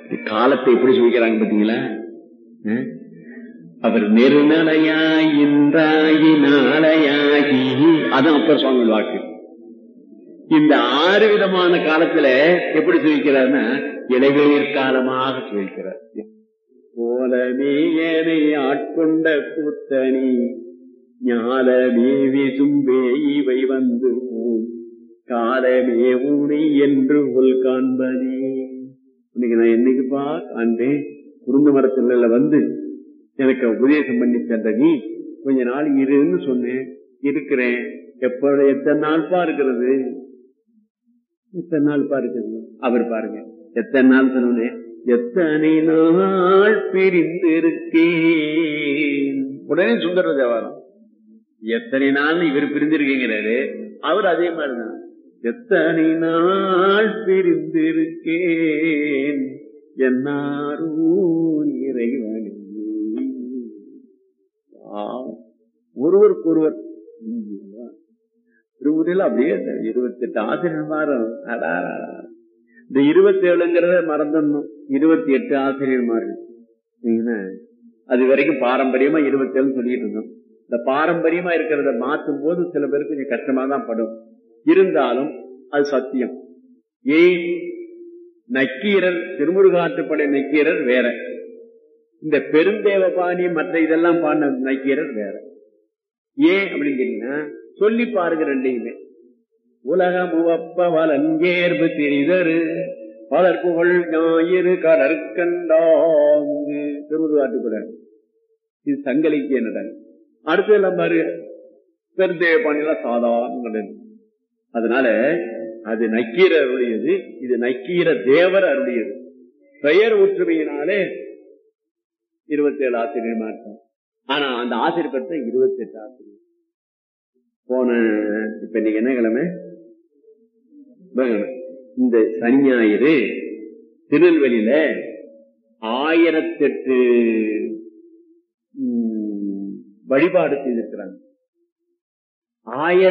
காலத்தை எப்படி சொல்லிக்கிறாங்க பாத்தீங்களா அஹ்? அவர் நெருநலையாய் இன்றாயி நாளையாகி அதான் அப்பர் சுவாமி வாக்கு இந்த ஆறு விதமான காலத்துல எப்படி சொல்லிக்கிறார்னா இளைவேர் காலமாக சொல்லிக்கிறார் போலமே ஏனை ஆட்கொண்ட கூத்தனி ஞாலமே விசும்பே இவை வந்து போம் காலமே ஊனி என்று உள் காண்பனே இன்னைக்கு நான் என்னைக்குப்பா காண்பேன் குறுந்து மரத்துல வந்து எனக்கு உபதேசம் பண்ணி சென்ற நீ கொஞ்ச நாள் இருன்னு சொன்னேன் இருக்கிறேன் எப்ப எத்தனை நாள் பா இருக்கிறது எத்தனை நாள் பா இருக்கிறது அவர் பாருங்க எத்தனை நாள் சொன்னேன் எத்தனை நாள் பிரிந்து இருக்கேன் உடனே சுந்தர தேவாரம் எத்தனை நாள் இவர் பிரிந்திருக்கீங்கிறாரு அவர் அதே மாதிரிதான் எத்தனை நாள் பிரிந்திருக்கேன் என்னாரூ இறைவனே பாவம். ஒருவருக்கு ஒருவர் திருமுறையில் அப்படியே இருபத்தி எட்டு ஆசிரியர் மாறும் அடா. இந்த இருபத்தி ஏழுங்கிறத மறந்துடணும் இருபத்தி எட்டு ஆசிரியர் மாறு அது வரைக்கும் பாரம்பரியமா இருபத்தி ஏழு சொல்லிட்டு இருந்தோம் இந்த பாரம்பரியமா இருக்கிறத மாற்றும் போது சில பேருக்கு கொஞ்சம் கஷ்டமா தான் படும் இருந்தாலும் அது சத்தியம் ஏன் நக்கீரர் திருமுருகாற்றுப்படை நக்கீரர் வேற இந்த பெருந்தேவபாணி மற்ற இதெல்லாம் பாடின நக்கீரர் வேற ஏன் அப்படின்னு கேட்டீங்கன்னா சொல்லி பாருங்க ரெண்டையுமே உலகம் உவப்ப வலங்கேர்பு திரிதரு பலர் புகழ் ஞாயிறு கடற்கண்டாங்கு திருமுருகாற்றுப்படை இது சங்கலிக்கு என்னடா அடுத்து எல்லாம் பாரு பெருந்தேவபாணியெல்லாம் சாதாரண அதனால அது நக்கீர அருடையது இது நக்கீர தேவர் அருடையது பெயர் ஒற்றுமையினாலே இருபத்தி ஏழு ஆசிரியர் மாற்றம் ஆனா அந்த ஆசிரியர் பெற்ற இருபத்தி எட்டு ஆசிரியர் போன இப்ப இன்னைக்கு என்ன கிழமை புதன்கிழமை. இந்த சனி ஞாயிறு திருநெல்வேலியில ஆயிரத்தெட்டு ம், வழிபாடு செய்திருக்கிறாங்க ஆயிரம்